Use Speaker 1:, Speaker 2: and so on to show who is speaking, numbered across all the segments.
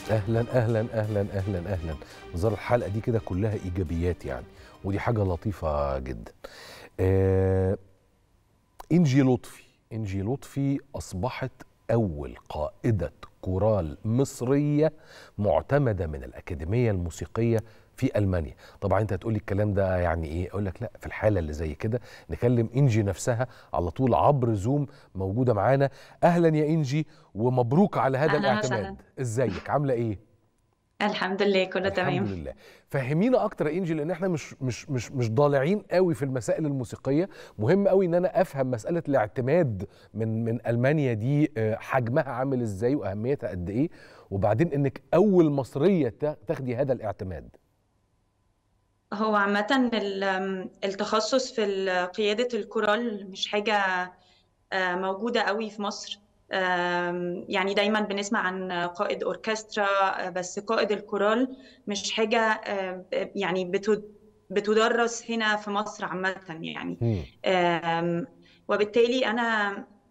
Speaker 1: اهلا اهلا اهلا اهلا اهلا ظهر الحلقه دي كده كلها ايجابيات يعني ودي حاجه لطيفه جدا آه انجي لطفي انجي لطفي اصبحت اول قائده كورال مصريه معتمده من الاكاديميه الموسيقيه في المانيا طبعا انت هتقولي الكلام ده يعني ايه اقول لك لا في الحاله اللي زي كده نكلم انجي نفسها على طول عبر زوم موجوده معانا اهلا يا انجي ومبروك على هذا
Speaker 2: أهلاً
Speaker 1: الاعتماد
Speaker 2: وسهلاً.
Speaker 1: ازيك عامله ايه
Speaker 2: الحمد لله كله
Speaker 1: الحمد
Speaker 2: تمام
Speaker 1: لله فهمينا اكتر يا انجي لان احنا مش مش مش مش ضالعين قوي في المسائل الموسيقيه مهم قوي ان انا افهم مساله الاعتماد من من المانيا دي آه، حجمها عامل ازاي واهميتها قد ايه وبعدين انك اول مصريه تا- تاخدي هذا الاعتماد
Speaker 2: هو عامة ال- التخصص في ال- قيادة الكورال مش حاجة آه، موجودة قوي في مصر آم، يعني دايما بنسمع عن قائد أوركسترا آه، بس قائد الكورال مش حاجة آه، يعني بت- بتدرس هنا في مصر عامة يعني
Speaker 1: مم.
Speaker 2: آم، وبالتالي أنا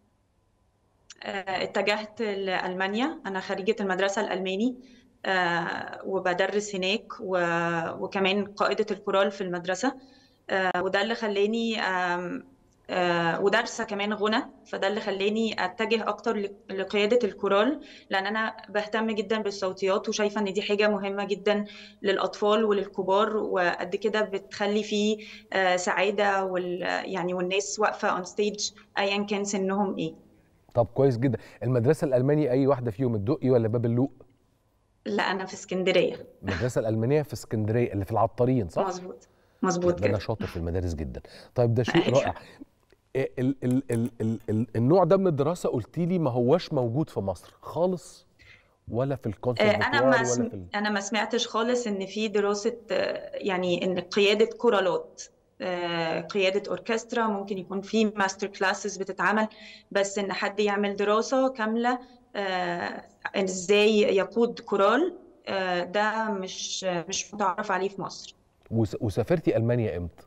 Speaker 2: آه، اتجهت لألمانيا أنا خريجة المدرسة الألماني آه، وبدرس هناك و- وكمان قائدة الكورال في المدرسة آه، وده اللي خلاني آم، آه، ودارسة كمان غنى فده اللي خلاني أتجه أكتر ل- لقيادة الكورال لأن أنا بهتم جدا بالصوتيات وشايفة إن دي حاجة مهمة جدا للأطفال وللكبار وقد كده بتخلي فيه آه، سعادة وال يعني والناس واقفة أون ستيج أيا كان سنهم إيه
Speaker 1: طب كويس جدا المدرسه الالمانيه اي واحده فيهم الدقي ولا باب اللوق
Speaker 2: لا أنا في اسكندرية
Speaker 1: المدرسه الالمانيه في اسكندريه اللي في العطارين صح
Speaker 2: مظبوط مظبوط
Speaker 1: ده انا
Speaker 2: كده
Speaker 1: شاطر في المدارس جدا طيب ده شيء
Speaker 2: أيوة.
Speaker 1: رائع ال ال ال ال ال ال النوع ده من الدراسه قلت لي ما هوش موجود في مصر خالص ولا في
Speaker 2: آه،
Speaker 1: الكونسرفتوار
Speaker 2: أنا ما
Speaker 1: ولا
Speaker 2: سم...
Speaker 1: في ال...
Speaker 2: أنا ما سمعتش خالص إن في دراسة آه، يعني إن قيادة كورالات آه، قيادة أوركسترا ممكن يكون في ماستر كلاسز بتتعمل بس إن حد يعمل دراسة كاملة آه، إزاي يقود كورال آه، ده مش مش متعرف عليه في مصر
Speaker 1: وس وسافرتي المانيا امتى؟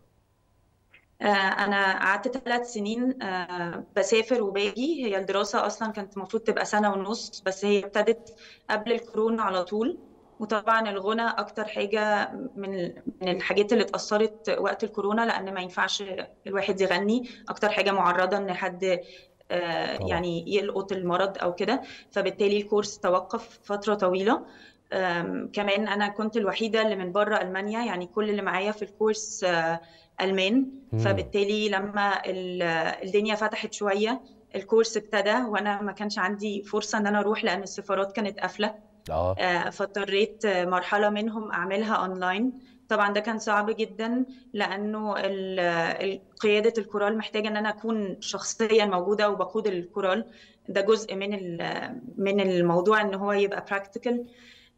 Speaker 2: آه، أنا قعدت ثلاث سنين آه، بسافر وباجي هي الدراسة أصلا كانت المفروض تبقى سنة ونص بس هي ابتدت قبل الكورونا على طول وطبعا الغنى أكتر حاجة من من الحاجات اللي اتأثرت وقت الكورونا لأن ما ينفعش الواحد يغني أكتر حاجة معرضة إن حد آه،
Speaker 1: طبعا
Speaker 2: يعني يلقط المرض أو كده فبالتالي الكورس توقف فترة طويلة آم، كمان أنا كنت الوحيدة اللي من بره ألمانيا يعني كل اللي معايا في الكورس آه، ألمان
Speaker 1: مم.
Speaker 2: فبالتالي لما ال- الدنيا فتحت شوية الكورس ابتدى وأنا ما كانش عندي فرصة إن أنا أروح لأن السفارات كانت قافلة
Speaker 1: اه
Speaker 2: آه، فاضطريت آه، مرحلة منهم أعملها أونلاين طبعا ده كان صعب جدا لأنه ال- ال- قيادة الكورال محتاجة إن أنا أكون شخصيا موجودة وبقود الكورال ده جزء من ال- من الموضوع إن هو يبقى براكتيكال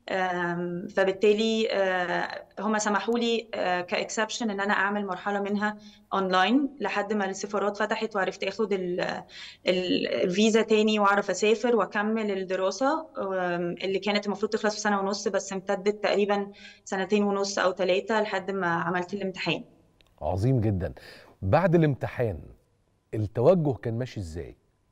Speaker 2: آم، فبالتالي آه، هم سمحوا لي كاكسبشن ان انا اعمل مرحله منها اونلاين لحد ما السفارات فتحت وعرفت اخد ال- ال- الفيزا تاني واعرف اسافر واكمل الدراسه آم، اللي كانت المفروض تخلص في سنه ونص بس امتدت تقريبا سنتين ونص او ثلاثه لحد ما عملت الامتحان
Speaker 1: عظيم جدا بعد الامتحان التوجه كان ماشي ازاي؟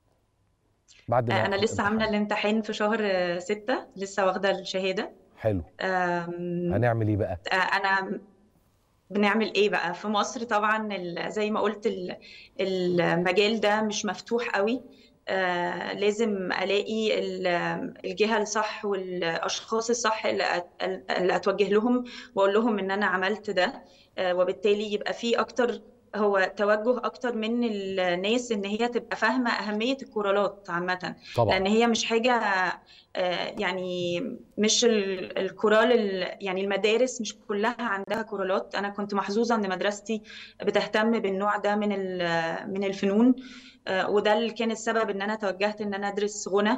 Speaker 1: بعد
Speaker 2: آه،
Speaker 1: ما
Speaker 2: انا لسه عامله
Speaker 1: امتحنت
Speaker 2: الامتحان في شهر آه، ستة لسه واخده الشهاده
Speaker 1: حلو
Speaker 2: آم،
Speaker 1: هنعمل ايه بقى؟
Speaker 2: آه، انا بنعمل ايه بقى في مصر طبعا ال- زي ما قلت ال- المجال ده مش مفتوح قوي آه لازم الاقي ال- الجهة الصح والاشخاص الصح اللي أت- اللي اتوجه لهم واقول لهم ان انا عملت ده آه وبالتالي يبقى في اكتر هو توجه اكتر من الناس ان هي تبقى فاهمة اهمية الكورالات عامة
Speaker 1: طبعا
Speaker 2: لان هي مش حاجة آه، يعني مش ال- الكورال ال- يعني المدارس مش كلها عندها كورالات انا كنت محظوظه ان مدرستي بتهتم بالنوع ده من ال- من الفنون آه، وده اللي كان السبب ان انا توجهت ان انا ادرس غنى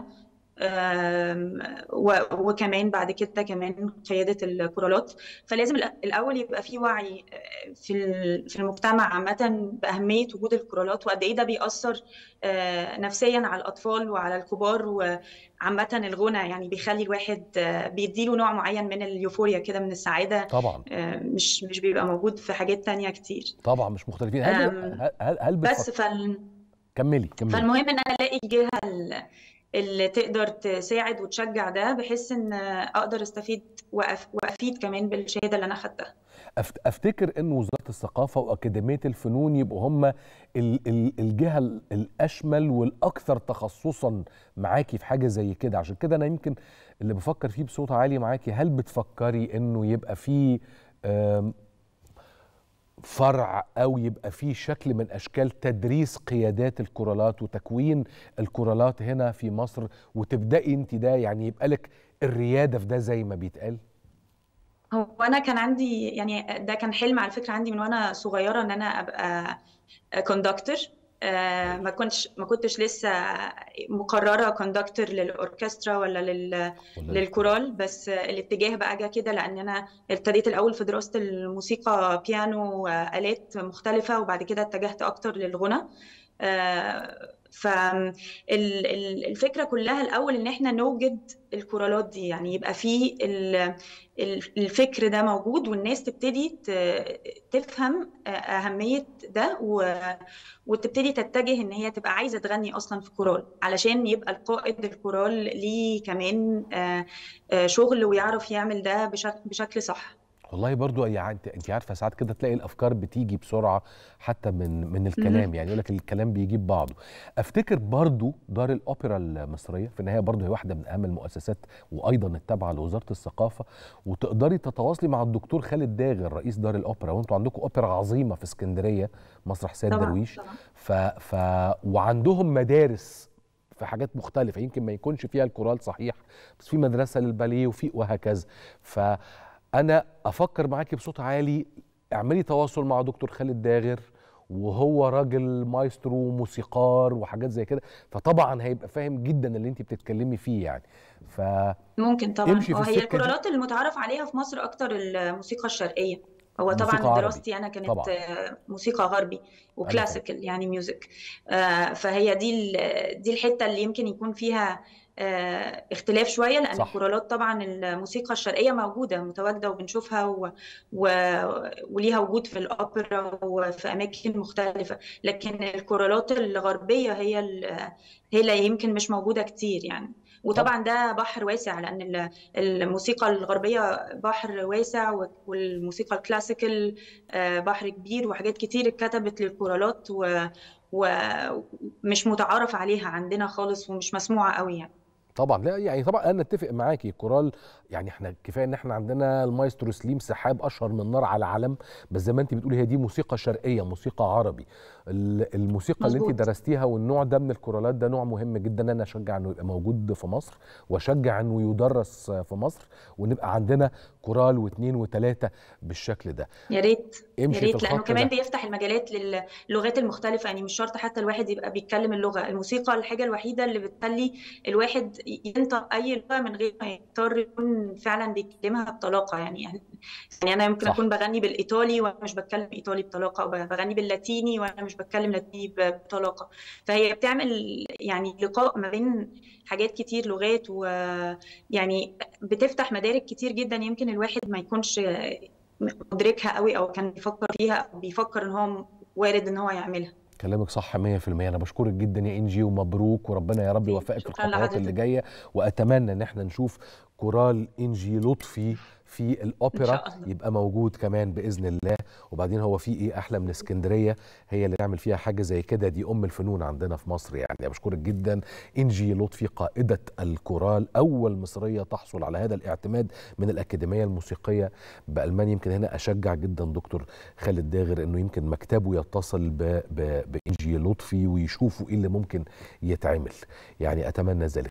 Speaker 2: آم، و- وكمان بعد كده كمان قياده الكورالات فلازم الأ- الاول يبقى في وعي آه، في ال- في المجتمع عامه باهميه وجود الكورالات وقد ايه ده بيأثر آه، نفسيا على الاطفال وعلى الكبار وعامه الغنى يعني بيخلي الواحد آه، بيديله نوع معين من اليوفوريا كده من السعاده
Speaker 1: طبعا
Speaker 2: آه، مش مش بيبقى موجود في حاجات تانية كتير
Speaker 1: طبعا مش مختلفين هل
Speaker 2: آم،
Speaker 1: هل هل, هل
Speaker 2: بس
Speaker 1: بتفكر
Speaker 2: فال
Speaker 1: كملي كملي
Speaker 2: فالمهم ان انا الاقي الجهه ال- اللي تقدر تساعد وتشجع ده بحيث ان اقدر استفيد وأف- وافيد كمان بالشهاده اللي انا خدتها
Speaker 1: أفت- افتكر ان وزاره الثقافه واكاديميه الفنون يبقوا هم ال- ال- الجهه ال- الاشمل والاكثر تخصصا معاكي في حاجه زي كده عشان كده انا يمكن اللي بفكر فيه بصوت عالي معاكي هل بتفكري انه يبقى فيه آم، فرع او يبقى فيه شكل من اشكال تدريس قيادات الكورالات وتكوين الكورالات هنا في مصر وتبداي انت ده يعني يبقى لك الرياده في ده زي ما بيتقال
Speaker 2: هو انا كان عندي يعني ده كان حلم على فكره عندي من وانا صغيره ان انا ابقى كوندكتور ما كنتش ما كنتش لسه مقرره كوندكتور للاوركسترا ولا لل
Speaker 1: ولا
Speaker 2: للكورال بس الاتجاه بقى جه كده لان انا ابتديت الاول في دراسه الموسيقى بيانو والات مختلفه وبعد كده اتجهت اكتر للغنى فالفكره كلها الاول ان احنا نوجد الكورالات دي يعني يبقى فيه ال- ال- الفكر ده موجود والناس تبتدي ت- تفهم اهميه ده و- وتبتدي تتجه ان هي تبقى عايزه تغني اصلا في كورال علشان يبقى القائد الكورال ليه كمان آه، آه، شغل ويعرف يعمل ده بشكل بشكل صح
Speaker 1: والله برضو يعني انت انت عارفه ساعات كده تلاقي الافكار بتيجي بسرعه حتى من من الكلام يعني يقول لك الكلام بيجيب بعضه افتكر برضو دار الاوبرا المصريه في النهايه برضو هي واحده من اهم المؤسسات وايضا التابعه لوزاره الثقافه وتقدري تتواصلي مع الدكتور خالد داغر رئيس دار الاوبرا وانتوا عندكم اوبرا عظيمه في اسكندريه مسرح سيد
Speaker 2: طبعا
Speaker 1: درويش
Speaker 2: طبعا
Speaker 1: ف ف وعندهم مدارس في حاجات مختلفة يمكن ما يكونش فيها الكورال صحيح بس في مدرسة للباليه وفي وهكذا فأنا أفكر معاكي بصوت عالي اعملي تواصل مع دكتور خالد داغر وهو راجل مايسترو وموسيقار وحاجات زي كده فطبعا هيبقى فاهم جدا اللي انت بتتكلمي فيه يعني فامشي
Speaker 2: ممكن طبعا
Speaker 1: في
Speaker 2: اه هي
Speaker 1: السكة دي
Speaker 2: الكورالات المتعارف عليها في مصر اكتر الموسيقى الشرقيه هو طبعا
Speaker 1: موسيقى عربي
Speaker 2: دراستي انا كانت
Speaker 1: طبعا
Speaker 2: آه، موسيقى غربي
Speaker 1: أنا فاهم
Speaker 2: وكلاسيكال يعني ميوزك آه، فهي دي ال- دي الحته اللي يمكن يكون فيها آه، اختلاف شويه لان
Speaker 1: صح
Speaker 2: الكورالات طبعا الموسيقى الشرقيه موجوده متواجده وبنشوفها و... و... وليها وجود في الاوبرا وفي اماكن مختلفه لكن الكورالات الغربيه هي ال... هي اللي يمكن مش موجوده كتير يعني
Speaker 1: طب
Speaker 2: وطبعا ده بحر واسع لان ال- الموسيقى الغربيه بحر واسع و- والموسيقى الكلاسيكال آه، بحر كبير وحاجات كتير اتكتبت للكورالات و- ومش متعارف عليها عندنا خالص ومش مسموعه قوي يعني
Speaker 1: طبعا لا يعني طبعا انا اتفق معاكي كورال يعني احنا كفايه ان احنا عندنا المايسترو سليم سحاب اشهر من نار على علم بس زي ما انت بتقولي هي دي موسيقى شرقيه موسيقى عربي ال- الموسيقى اللي انت
Speaker 2: مظبوط
Speaker 1: درستيها والنوع ده من الكورالات ده نوع مهم جدا انا اشجع انه يبقى موجود في مصر واشجع انه يدرس في مصر ونبقى عندنا كورال واثنين وثلاثه بالشكل ده
Speaker 2: يا ريت يا
Speaker 1: امشي في
Speaker 2: ريت لانه
Speaker 1: الخط
Speaker 2: كمان
Speaker 1: ده
Speaker 2: بيفتح المجالات للغات المختلفه يعني مش شرط حتى الواحد يبقى بيتكلم اللغه الموسيقى الحاجه الوحيده اللي بتخلي الواحد ينطق اي لغه من غير ما يضطر يكون فعلا بيتكلمها بطلاقه يعني يعني انا يمكن
Speaker 1: صح
Speaker 2: اكون بغني بالايطالي وانا مش بتكلم ايطالي بطلاقه او بغني باللاتيني وانا مش بتكلم لاتيني بطلاقه فهي بتعمل يعني لقاء ما بين حاجات كتير لغات ويعني بتفتح مدارك كتير جدا يمكن الواحد ما يكونش مدركها قوي او كان بيفكر فيها او بيفكر ان هو وارد ان هو يعملها
Speaker 1: كلامك صح 100% انا بشكرك جدا يا انجي ومبروك وربنا يا رب
Speaker 2: ميرسي
Speaker 1: يوفقك في
Speaker 2: شكرا
Speaker 1: الخطوات اللي
Speaker 2: لحضرتك
Speaker 1: جايه واتمنى ان احنا نشوف كورال انجي لطفي في
Speaker 2: ان
Speaker 1: الاوبرا
Speaker 2: شاء الله
Speaker 1: يبقى موجود كمان باذن الله وبعدين هو في ايه احلى من اسكندريه هي اللي نعمل فيها حاجه زي كده دي ام الفنون عندنا في مصر يعني أنا بشكرك جدا انجي لطفي قائده الكورال اول مصريه تحصل على هذا الاعتماد من الاكاديميه الموسيقيه بالمانيا يمكن هنا اشجع جدا دكتور خالد داغر انه يمكن مكتبه يتصل ب- ب- بانجي لطفي ويشوفوا ايه اللي ممكن يتعمل يعني اتمنى ذلك